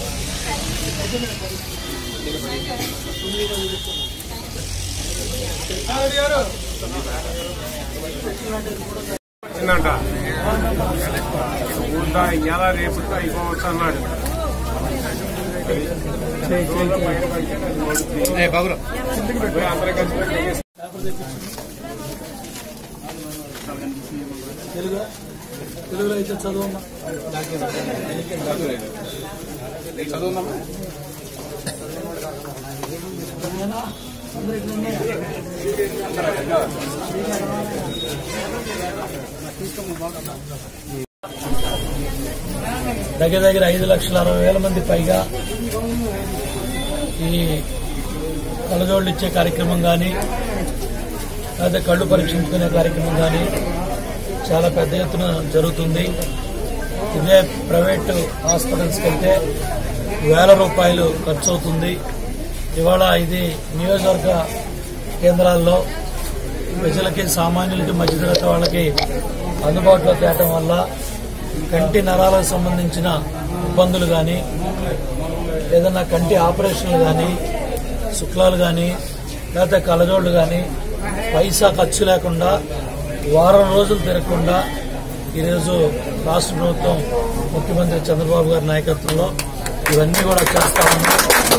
వచ్చిందంట ఊళ్ళో ఇవాళ రేపు అయిపోవచ్చు అన్నాడు పోయి అందరూ కలిసి పెట్టి తెలుగు తెలుగులో అయితే చదువు దగ్గర దగ్గర ఐదు లక్షల అరవై వేల మంది పైగా ఈ కళ్ళజోళ్ళు ఇచ్చే కార్యక్రమం కానీ లేదా కళ్ళు పరీక్షించుకునే కార్యక్రమం కానీ చాలా పెద్ద ఎత్తున జరుగుతుంది ఇదే ప్రైవేటు హాస్పిటల్స్కి వెళ్తే వేల రూపాయలు ఖర్చు అవుతుంది ఇవాళ ఇది నియోజకవర్గ కేంద్రాల్లో ప్రజలకి సామాన్యులకి మధ్యతరగతి వాళ్ళకి అందుబాటులో తేవటం వల్ల కంటి నరాలకు సంబంధించిన ఇబ్బందులు కానీ ఏదైనా కంటి ఆపరేషన్లు కానీ శుక్లాలు కానీ లేకపోతే కలజోళ్ళు కానీ పైసా ఖర్చు లేకుండా వారం రోజులు తిరగకుండా ఈరోజు రాష్ట్ర ప్రభుత్వం ముఖ్యమంత్రి చంద్రబాబు గారి నాయకత్వంలో ఇవన్నీ కూడా చేస్తా ఉన్నాం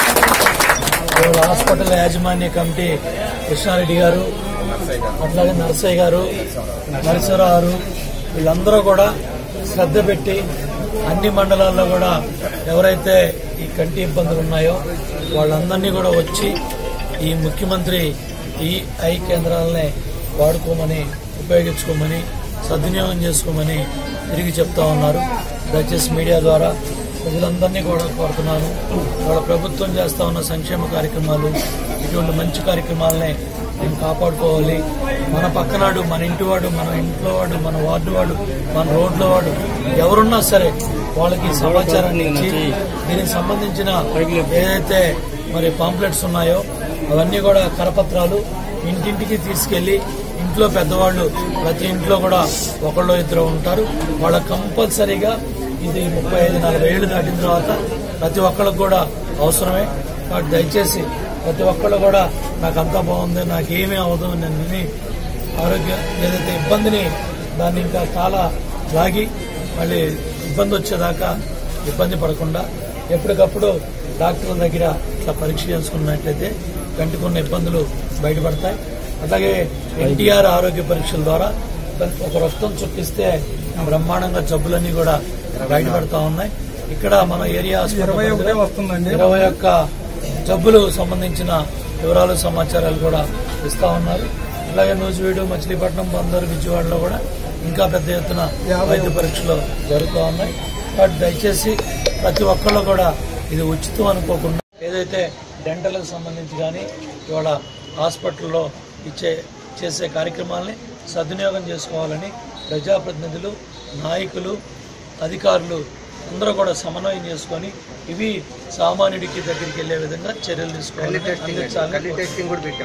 ఇవాళ హాస్పిటల్ యాజమాన్య కమిటీ కృష్ణారెడ్డి గారు అట్లాగే నరసయ్య గారు నరసరావు గారు వీళ్ళందరూ కూడా శ్రద్ధ పెట్టి అన్ని మండలాల్లో కూడా ఎవరైతే ఈ కంటి ఇబ్బందులు ఉన్నాయో వాళ్ళందరినీ కూడా వచ్చి ఈ ముఖ్యమంత్రి ఈ ఐ కేంద్రాలనే వాడుకోమని ఉపయోగించుకోమని సద్వినియోగం చేసుకోమని తిరిగి చెప్తా ఉన్నారు దయచేసి మీడియా ద్వారా ప్రజలందరినీ కూడా కోరుతున్నాను వాళ్ళ ప్రభుత్వం చేస్తా ఉన్న సంక్షేమ కార్యక్రమాలు ఇటువంటి మంచి కార్యక్రమాలనే మేము కాపాడుకోవాలి మన పక్కనాడు మన ఇంటి వాడు మన ఇంట్లో వాడు మన వార్డు వాడు మన రోడ్లో వాడు ఎవరున్నా సరే వాళ్ళకి సమాచారాన్ని ఇచ్చి దీనికి సంబంధించిన ఏదైతే మరి పాంప్లెట్స్ ఉన్నాయో అవన్నీ కూడా కరపత్రాలు ఇంటింటికి తీసుకెళ్లి ఇంట్లో పెద్దవాళ్ళు ప్రతి ఇంట్లో కూడా ఒకళ్ళు ఇద్దరు ఉంటారు వాళ్ళ కంపల్సరీగా ఇది ముప్పై ఐదు నలభై ఏళ్ళు దాటిన తర్వాత ప్రతి ఒక్కళ్ళకు కూడా అవసరమే కాబట్టి దయచేసి ప్రతి ఒక్కళ్ళు కూడా నాకు అంతా బాగుంది నాకు ఏమీ అవదు నేను విని ఆరోగ్య ఏదైతే ఇబ్బందిని దాన్ని ఇంకా చాలా లాగి మళ్ళీ ఇబ్బంది వచ్చేదాకా ఇబ్బంది పడకుండా ఎప్పటికప్పుడు డాక్టర్ల దగ్గర ఇట్లా పరీక్ష చేసుకున్నట్లయితే కంటికున్న ఇబ్బందులు బయటపడతాయి అట్లాగే ఎన్టీఆర్ ఆరోగ్య పరీక్షల ద్వారా ఒక రక్తం చూపిస్తే బ్రహ్మాండంగా జబ్బులన్నీ కూడా బయటపడతా ఉన్నాయి ఇక్కడ మన ఏరియా హాస్పిటల్ వస్తుందండి ఇరవై ఒక్క జబ్బులు సంబంధించిన వివరాలు సమాచారాలు కూడా ఇస్తా ఉన్నారు అలాగే నూజివీడు మచిలీపట్నం బందరు విజయవాడలో కూడా ఇంకా పెద్ద ఎత్తున వైద్య పరీక్షలు జరుగుతూ ఉన్నాయి కాబట్టి దయచేసి ప్రతి ఒక్కళ్ళు కూడా ఇది ఉచితం అనుకోకుండా ఏదైతే డెంటల్కి సంబంధించి కానీ ఇవాళ హాస్పిటల్లో ఇచ్చే చేసే కార్యక్రమాలని సద్వినియోగం చేసుకోవాలని ప్రజాప్రతినిధులు నాయకులు అధికారులు అందరూ కూడా సమన్వయం చేసుకొని ఇవి సామాన్యుడికి దగ్గరికి వెళ్లే విధంగా చర్యలు తీసుకోవాలి అందించాలని